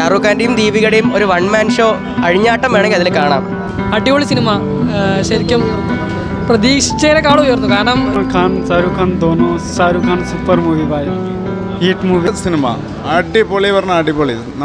ഷാറൂഖ് ഖാൻ്റെയും ദീപികയുടെയും ഒരു വൺ മാൻ ഷോ അഴിഞ്ഞാട്ടം വേണമെങ്കിൽ അതിൽ കാണാം അടിപൊളി സിനിമ ഏഹ് ശരിക്കും പ്രതീക്ഷിച്ചതിനേക്കാളും ഉയർന്നു കാരണം खान शाहरुख खान दोनों शाहरुख खान सुपर मूवी भाई हिट मूवी സിനിമ അടിപൊളി പറഞ്ഞ അടിപൊളി നമ്മ-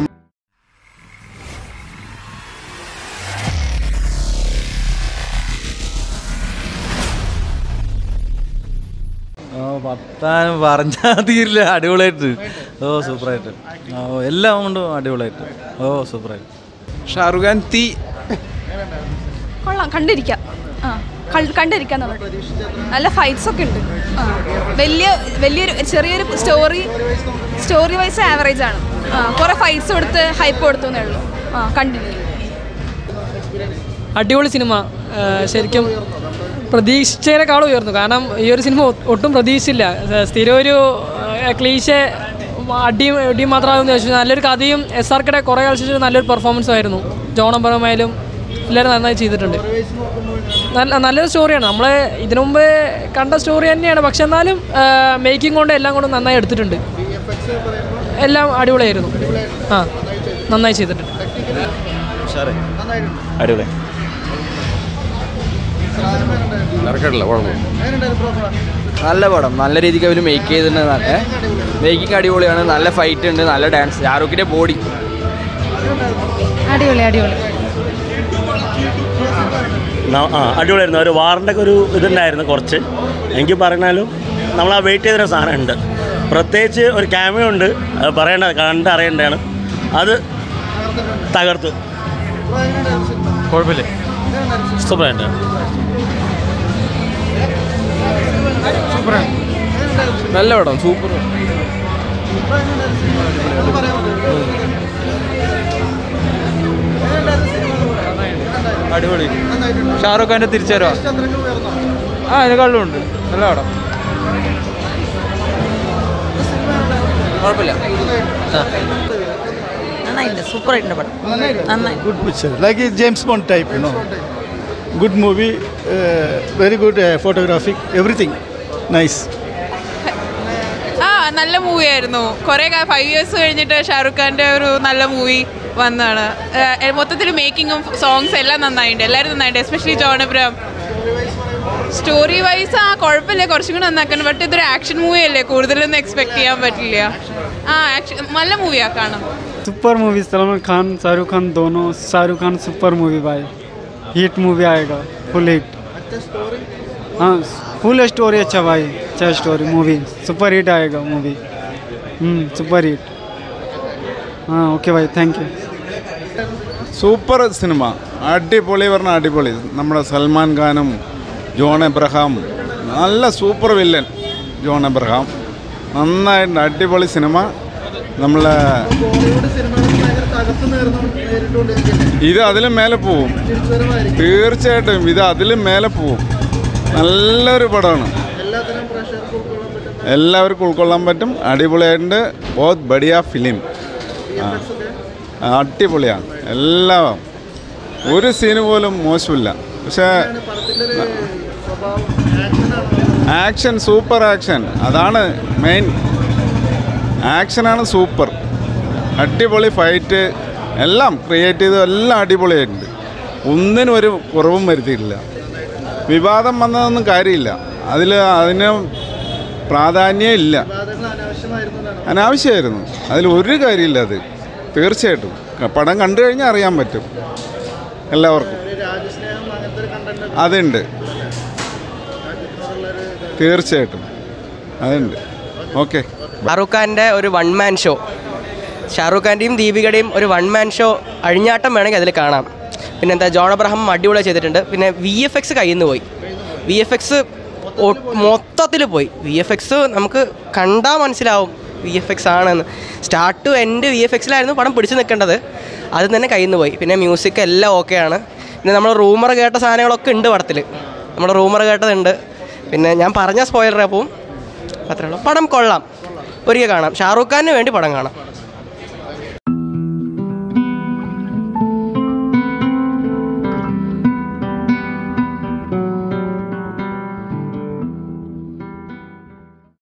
പത്താനും പറഞ്ഞാൽ തീരില്ല അടിപൊളിയായിട്ട് ഓ സൂപ്പറായിട്ട് ഓ എല്ലാം കൊണ്ടും അടിപൊളിയായിട്ട് ഓ സൂപ്പറായിട്ട് ഷാറുഖ് ഖാൻ തീ കൊള്ളാം കണ്ടിരിക്കാം ആ കൾ- കണ്ടിരിക്കാം നമ്മൾ നല്ല ഫൈറ്റ്സ് ഒക്കെ ഉണ്ട് ആ വലിയ വലിയൊരു ചെറിയൊരു സ്റ്റോറി സ്റ്റോറി വൈസ് ആവറേജ് ആണ് ആ കുറേ ഫൈറ്റ്സ് കൊടുത്ത് ഹൈപ്പ് കൊടുത്തു എന്നേ ഉള്ളൂ ആ കണ്ടിരിക്കും അടിപൊളി സിനിമ ഏഹ് ശരിക്കും പ്രതീക്ഷിച്ചതിനേക്കാളും ഉയർന്നു കാരണം ഈ ഒരു സിനിമ ഒ- ഒട്ടും പ്രതീക്ഷിച്ചില്ല ഏഹ് സ്ഥിരം ഒരു ക്ലീശ അടിയും ഇടിയും മാത്രമാണെന്ന് വെച്ചാൽ നല്ലൊരു കഥയും എസ് ആർ കെയുടെ കുറേ കളിച്ചിട്ട് നല്ലൊരു പെർഫോമൻസും ആയിരുന്നു ജോണംപരമായാലും എല്ലാവരും നന്നായി ചെയ്തിട്ടുണ്ട് നല്ല നല്ലൊരു സ്റ്റോറിയാണ് നമ്മൾ ഇതിനു മുമ്പ് കണ്ട സ്റ്റോറി തന്നെയാണ് പക്ഷെ എന്നാലും മേക്കിംഗ് കൊണ്ട് എല്ലാം കൊണ്ടും നന്നായി എടുത്തിട്ടുണ്ട് എല്ലാം അടിപൊളിയായിരുന്നു ആ നന്നായി ചെയ്തിട്ടുണ്ട് അടിപൊളി നല്ല പടം നല്ല രീതിക്ക് അവർ മേക്ക് ചെയ്തിട്ടുണ്ട് മേക്കിംഗ് അടിപൊളിയാണ് നല്ല ഫൈറ്റ് ഉണ്ട് നല്ല ഡാൻസ് ഷാറൂഖിൻ്റെ ബോഡി അടിപൊളി അടിപൊളി ന- ആ അടിപൊളിയായിരുന്നു ഒരു വാറിൻ്റെ ഒക്കെ ഒരു ഇതുണ്ടായിരുന്നു കുറച്ച് എനിക്ക് പറഞ്ഞാലും നമ്മൾ ആ വെയിറ്റ് ചെയ്തൊരു സാധനം ഉണ്ട് പ്രത്യേകിച്ച് ഒരു ക്യാമറ ഉണ്ട് അത് പറയേണ്ട കണ്ട് അറിയേണ്ടതാണ് അത് തകർത്തു കുഴപ്പമില്ല സൂപ്പറായിട്ട് നല്ല പടം സൂപ്പർ അടിപൊളി ഷാറുഖ് ഖാൻ്റെ തിരിച്ചുവരവാ ആ അതിനെക്കാളും ഉണ്ട് നല്ല പടം കുഴപ്പമില്ല നന്നായിട്ടുണ്ട് സൂപ്പർ ആയിട്ടുണ്ട് പടം നന്നായി good picture, like a James Bond type, you know. Good movie, uh, very good uh, photographic, everything. Nice. ആ നല്ല മൂവി ആയിരുന്നു കുറേ ഫൈവ് ഇയേഴ്സ് കഴിഞ്ഞിട്ട് ഷാറുഖ് ഖാൻ്റെ ഒരു നല്ല മൂവി വന്നതാണ് ഏഹ് മൊത്തത്തിൽ മേക്കിങ്ങും സോങ്സ് എല്ലാം നന്നായിട്ടുണ്ട് എല്ലാവരും നന്നായിട്ടുണ്ട് especially John Abraham story wise ആ കുഴപ്പമില്ല കുറച്ചും കൂടി നന്നാക്കണം ബട്ട് ഇതൊരു ആക്ഷൻ മൂവി അല്ലേ കൂടുതലൊന്നും എക്സ്പെക്ട് ചെയ്യാൻ പറ്റില്ല ആ ആക്ഷൻ നല്ല മൂവിയാ കാണാം सुपर मूवी सलमान खान शाहरुख खान दोनों शाहरुख खान सुपर मूवी भाई हिट मूवी आएगा फुल हिट हाँ फुल स्टोरी अच्छा भाई अच्छा स्टोरी मूवी सुपर हिट आएगा मूवी हम्म सुपर हिट हाँ ओके भाई थैंक यू സൂപ്പർ സിനിമ അടിപൊളി പറഞ്ഞ അടിപൊളി നമ്മുടെ സൽമാൻ ഖാനും ജോൺ എബ്രഹാം നല്ല സൂപ്പർ വില്ലൻ ജോൺ എബ്രഹാം നന്നായിട്ടുണ്ട് അടിപൊളി സിനിമ നമ്മളെ ഇത് അതിലും മേലെ പോവും തീർച്ചയായിട്ടും ഇത് അതിലും മേലെ പോവും നല്ലൊരു പടമാണ് എല്ലാവർക്കും ഉൾക്കൊള്ളാൻ പറ്റും അടിപൊളിയായിട്ടുണ്ട് ബോത്ത് ബഡിയ ഫിലിം ആ അടിപൊളിയാണ് എല്ലാം ഒരു സീന് പോലും മോശമില്ല പക്ഷേ ആക്ഷൻ സൂപ്പർ ആക്ഷൻ അതാണ് മെയിൻ ആക്ഷനാണ് സൂപ്പർ അടിപൊളി ഫൈറ്റ് എല്ലാം ക്രിയേറ്റ് ചെയ്ത് എല്ലാം അടിപൊളിയായിട്ടുണ്ട് ഒന്നിനും ഒരു കുറവും വരുത്തിയിട്ടില്ല വിവാദം വന്നതൊന്നും കാര്യമില്ല അതിൽ അതിന് പ്രാധാന്യം ഇല്ല അനാവശ്യമായിരുന്നു അതിൽ ഒരു കാര്യമില്ല അത് തീർച്ചയായിട്ടും ക- പടം കണ്ടു കഴിഞ്ഞാൽ അറിയാൻ പറ്റും എല്ലാവർക്കും അതുണ്ട് തീർച്ചയായിട്ടും അതുണ്ട് ഓക്കെ ഷാറൂഖ് ഖാൻ്റെ ഒരു വൺ മാൻ ഷോ ഷാറൂഖ് ഖാൻ്റെയും ദീപികയുടെയും ഒരു വൺ മാൻ ഷോ അഴിഞ്ഞാട്ടം വേണമെങ്കിൽ അതിൽ കാണാം പിന്നെ എന്താ ജോൺ അബ്രഹാം അടിപൊളി ചെയ്തിട്ടുണ്ട് പിന്നെ വി എഫ് എക്സ് കയ്യിൽ നിന്ന് പോയി വി എഫ് എക്സ് മൊത്തത്തിൽ പോയി വി എഫ് എക്സ് നമുക്ക് കണ്ടാൽ മനസ്സിലാവും വി എഫ് എക്സ് ആണെന്ന് start to end V F എക്സിലായിരുന്നു പടം പിടിച്ചു നിൽക്കേണ്ടത് അത് തന്നെ കയ്യിൽ നിന്ന് പോയി പിന്നെ മ്യൂസിക് എല്ലാം ഓക്കെയാണ് പിന്നെ നമ്മൾ റൂമർ കേട്ട സാധനങ്ങളൊക്കെ ഉണ്ട് പടത്തിൽ നമ്മൾ റൂമർ കേട്ടതുണ്ട് പിന്നെ ഞാൻ പറഞ്ഞ സ്പോയിലർ അപ്പോൾ അത്രേ ഉള്ളൂ പടം കൊള്ളാം ഒരിക്കൽ കാണാം ഷാറൂഖ് ഖാനിന് വേണ്ടി പടം കാണാം